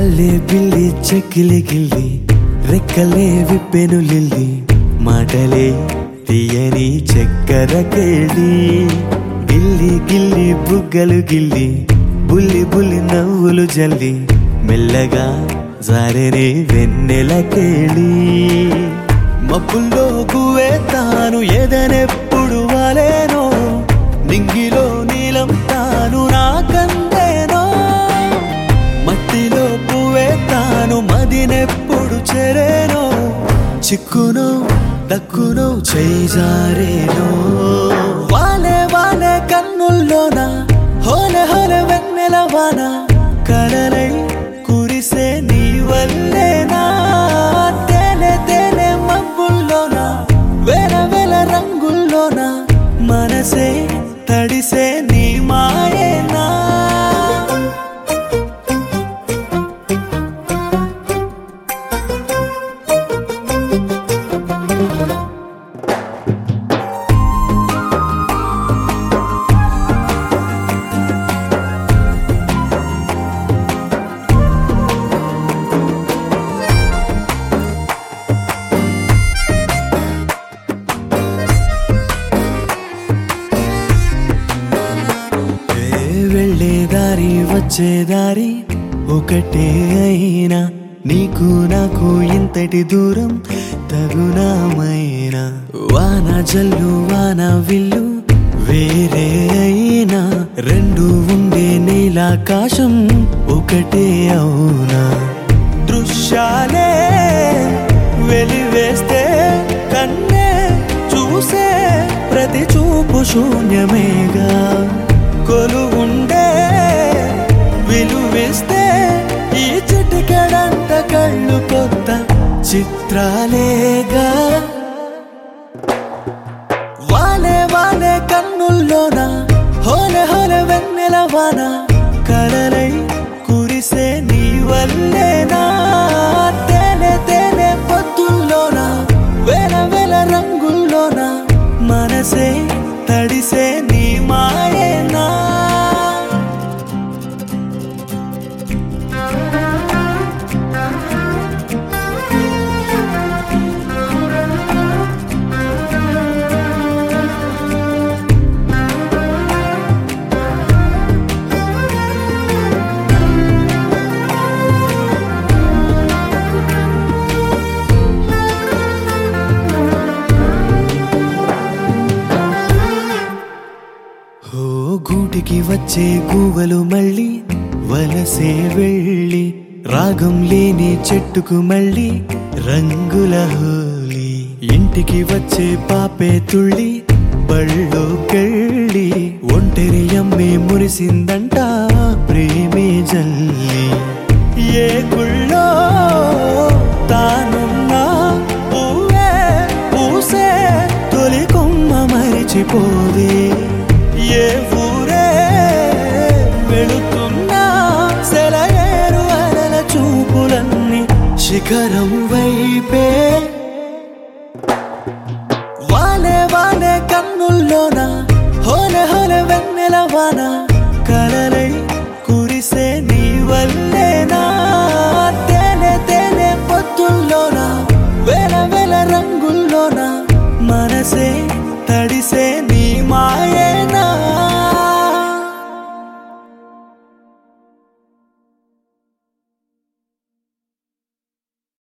అల్లే బిల్లి చెక్కిలి గిల్లి రెక్కలే విప్పెను లిల్లి మాటలే తీయని చక్కెర కేళి గిల్లి గిల్లి బుగ్గలు గిల్లి బుల్లి బుల్లి నవ్వులు జల్లి మెల్లగా జారెనే వెన్నెల కేళి మబ్బుల్లో గువే తాను ఎదనెప్పుడు వాలేనో నింగిలో నీలం తాను నాకందేనో మట్టిలో పువ్వే తాను మదినెప్పుడు చెరేనో చిక్కును దక్కును చేజారేనో వాలే వాలే కన్నుల్లోన హోలే హోలే వెన్నెల వాన కడలై కురిసే నీ వల్లేనా తేలే తేలే మబ్బుల్లోన వేల వేల రంగుల్లోన మనసే తడిసే నీ మాయేనా ఏ వెళ్ళే దారి వచ్చే దారి ఒకటే అయినా నీకు నాకు ఇంతటి దూరం తగునామైనా వాన జల్లు వాన విల్లు వేరే అయినా రెండు ఉండే నీలాకాశం ఒకటే అవునా దృశ్యాలే వెలివేస్తే కన్నే చూసే ప్రతి చూపు శూన్యమేగా కొలువుండే విలువిస్తే ఈ చిటికెడంత కళ్ళు కొత్త చిత్రాలేగా వాలే వాలే కన్నుల్లోన హోలే హోలే వెన్నెల వాన కడలై కురిసే నీ వల్లేనా తేలే తేలే పొద్దుల్లోన వేల వేల రంగుల్లోన మనసే తడిసే నీ మాయేనా ఓ గూటికి వచ్చే గువ్వలు మళ్ళీ వలసే వెళ్ళి రాగం లేని చెట్టుకు మళ్ళీ రంగుల హోలీ ఇంటికి వచ్చే పాపే తుళ్ళి బళ్ళోకెళ్ళి ఒంటరి అమ్మే మురిసిందంట ప్రేమే జల్లి ఏ గుళ్ళో తానున్నా పువ్వే పూసే తొలి కొమ్మ మరిచిపోదే ఏ ఊరే వెళుతున్నా సెలయేరు అలల చూపులన్నీ శిఖరం వైపే వాలే వాలే కన్నుల్లోన హోలే హోలే వెన్నెల వాన కడలై కురిసే నీ వల్లేనా తేలే తేలే పొద్దుల్లోన వేల వేల రంగుల్లోన మనసే తడిసే నీ